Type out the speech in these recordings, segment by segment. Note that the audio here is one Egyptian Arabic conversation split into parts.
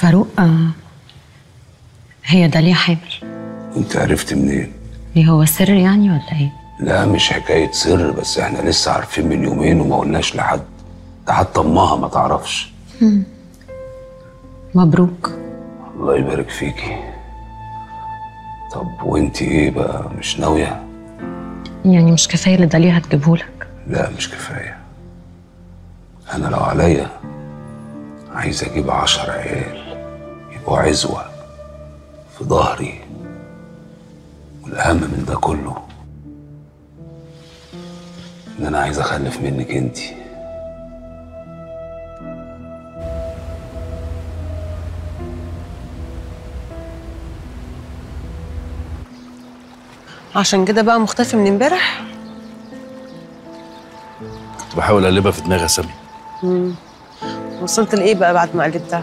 فاروق آه هي داليا حامل انت عرفت منين ليه هو سر يعني ولا ايه؟ لا مش حكايه سر بس احنا لسه عارفين من يومين وما قلناش لحد ده حتى امها ما تعرفش مبروك الله يبارك فيكي طب وانت ايه بقى مش ناويه يعني مش كفايه اللي داليا هتجيبهولك لا مش كفايه انا لو عليا عايز اجيب عشر عيال يبقوا عزوه في ظهري والاهم من ده كله ان انا عايز اخلف منك انتي عشان كده بقى مختفي من امبارح كنت بحاول اقلبها في دماغي يا سامي وصلت لايه بقى بعد ما قلبتها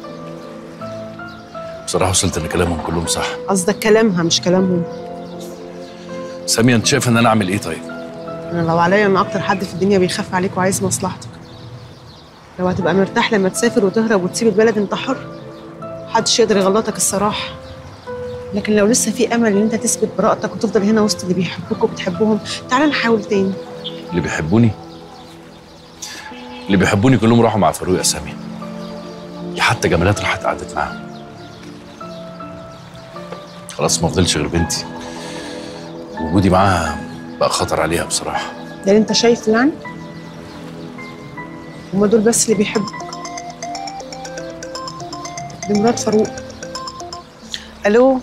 بصراحه وصلت ان كلامهم كلهم صح قصدك كلامها مش كلامهم سامي انت شايف ان انا اعمل ايه طيب انا لو عليا انا اكتر حد في الدنيا بيخاف عليك وعايز مصلحتك لو هتبقى مرتاح لما تسافر وتهرب وتسيب البلد انت حر محدش يقدر يغلطك الصراحه لكن لو لسه في امل ان انت تثبت براءتك وتفضل هنا وسط اللي بيحبوك وبتحبهم تعال نحاول تاني اللي بيحبوني اللي بيحبوني كلهم راحوا مع فاروق يا سامي حتى جمالات راحت قعدت معاهم خلاص ما فضلش غير بنتي وجودي معاها بقى خطر عليها بصراحه ده اللي انت شايفه يعني هما دول بس اللي بيحبوك دي مرات فاروق الو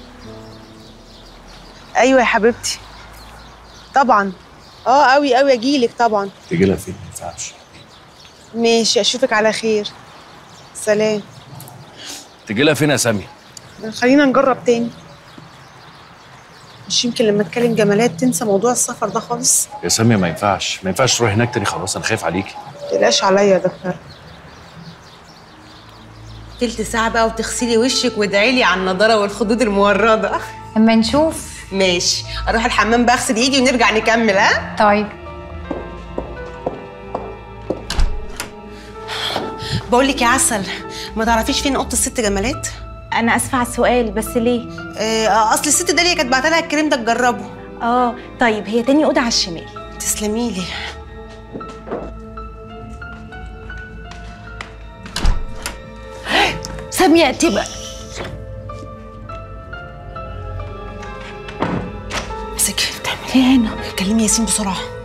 ايوه يا حبيبتي طبعا اه قوي قوي اجيلك طبعا تيجي لها فين ما ينفعش ماشي اشوفك على خير سلام تيجي لها فين يا سامي خلينا نجرب تاني مش يمكن لما تكلم جمالات تنسى موضوع السفر ده خالص يا سامي ما ينفعش ما ينفعش تروح هناك تاني خلاص انا خايف عليكي متقلقش عليا يا دكتور تلت ساعة بقى وتغسلي وشك وادعي لي على النضارة والخدود الموردة اما نشوف ماشي اروح الحمام بقى اغسل ايدي ونرجع نكمل ها طيب بقول لك يا عسل ما تعرفيش فين اوضه الست جمالات انا اسفه على السؤال بس ليه آه اصل الست داليا كانت بعت لها الكريم ده تجربه اه طيب هي تاني اوضه على الشمال تسلمي لي ساميه تبقى امسكي بتعملي هنا كلمي ياسين بسرعه